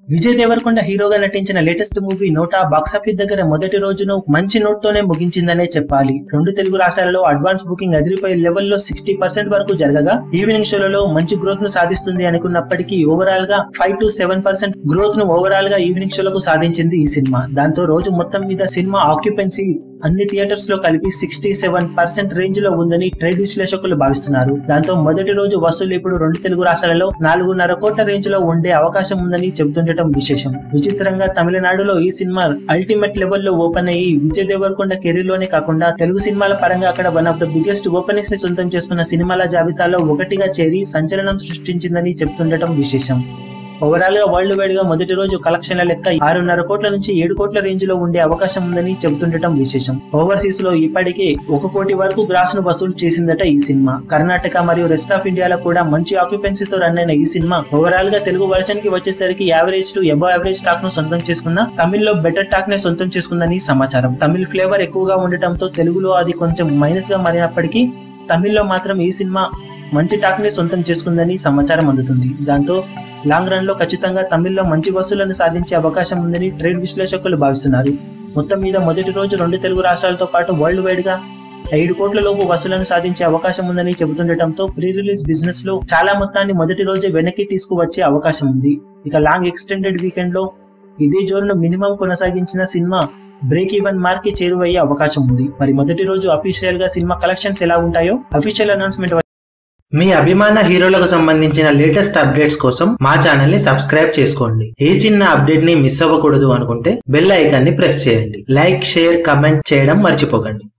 విజయ్ దేవరకొండ హీరోగా నటించిన latest movie నోటా box office దగ్గర మొదటి రోజును మంచి నోట్ తోనే ముగించిందనే చెప్పాలి రెండు తెలుగు రాష్ట్రాలలో అడ్వాన్స్ బుకింగ్ అదిరిపోయే లెవెల్లో సిక్స్టీ పర్సెంట్ వరకు జరగగా ఈవినింగ్ షోలలో మంచి గ్రోత్ ను సాధిస్తుంది అనుకున్నప్పటికీ ఓవరాల్ గా five to seven percent growth ను ఓవరాల్ గా ఈవినింగ్ షోలకు సాధించింది ఈ సినిమా దాంతో రోజు మొత్తం మీద సినిమా ఆక్యుపెన్సీ అన్ని థియేటర్స్ లో కలిపి సిక్స్టీ సెవెన్ పర్సెంట్ రేంజ్ లో ఉందని ట్రేడ్ విశ్లేషకులు భావిస్తున్నారు దాంతో మొదటి రోజు వసూలు ఇప్పుడు రెండు తెలుగు రాష్ట్రాలలో నాలుగున్నర కోట్ల రేంజ్ లో ఉండే అవకాశం ఉందని చెబుతుండటం విశేషం విచిత్రంగా తమిళనాడులో ఈ సినిమా అల్టిమేట్ లెవెల్ లో ఓపెన్ అయ్యి విజయ్ దేవరకొండ కెరీర్ లోనే కాకుండా తెలుగు సినిమాల పరంగా అక్కడ one of the biggest openings ని సొంతం చేసుకున్న సినిమాల జాబితాలో ఒకటిగా చేరి సంచలనం సృష్టించిందని చెబుతుండటం విశేషం ఓవరాల్ గా వరల్డ్ వైడ్ గా మొదటి రోజు కలెక్షన్ల లెక్క ఆరున్నర కోట్ల నుంచి ఏడు కోట్ల రేంజ్ లో ఉండే అవకాశం ఉందని చెబుతుండటం విశేషం ఓవర్సీస్ లో ఇప్పటికే ఒక కోటి వరకు గ్రాస్ ను వసూలు చేసిందట ఈ సినిమా కర్ణాటక మరియు రెస్ట్ ఆఫ్ ఇండియాలో కూడా మంచి ఆక్యుపెన్సీతో రన్ అయిన ఈ సినిమా ఓవరాల్ గా తెలుగు వర్షన్ కి వచ్చేసరికి average to above average talk ను సొంతం చేసుకున్న తమిళ్ లో బెటర్ టాక్ నే సొంతం చేసుకుందని సమాచారం తమిళ్ ఫ్లేవర్ ఎక్కువగా ఉండటంతో తెలుగులో అది కొంచెం మైనస్ గా మారినప్పటికీ తమిళ్లో మాత్రం ఈ సినిమా మంచి టాక్ ని సొంతం చేసుకుందని సమాచారం అందుతుంది దాంతో లాంగ్ రన్ లో ఖచ్చితంగా తమిళ్లో మంచి వసూళ్లను సాధించే అవకాశం ఉందని ట్రేడ్ విశ్లేషకులు భావిస్తున్నారు మొత్తం మీద మొదటి రోజు రెండు తెలుగు రాష్ట్రాలతో పాటు వరల్డ్ వైడ్ గా ఐదు కోట్ల లోపు వసూలను సాధించే అవకాశం ఉందని చెబుతుండటంతో ప్రీ రిలీజ్ బిజినెస్ లో చాలా మొత్తాన్ని మొదటి రోజే వెనక్కి తీసుకువచ్చే అవకాశం ఉంది ఇక లాంగ్ ఎక్స్టెండెడ్ వీకెండ్ లో ఇదే జోరును మినిమం కొనసాగించిన సినిమా బ్రేక్ ఈవెన్ మార్క్ కి చేరువయ్యే అవకాశం ఉంది మరి మొదటి రోజు అఫీషియల్ గా సినిమా కలెక్షన్స్ ఎలా ఉంటాయో అఫీషియల్ అనౌన్స్మెంట్ మీ అభిమాన హీరోలకు సంబంధించిన లేటెస్ట్ అప్డేట్స్ కోసం మా ఛానల్ ని సబ్స్క్రైబ్ చేసుకోండి ఏ చిన్న అప్డేట్ ని మిస్ అవ్వకూడదు అనుకుంటే బెల్ ఐకాన్ ని ప్రెస్ చేయండి లైక్ షేర్ కమెంట్ చేయడం మర్చిపోకండి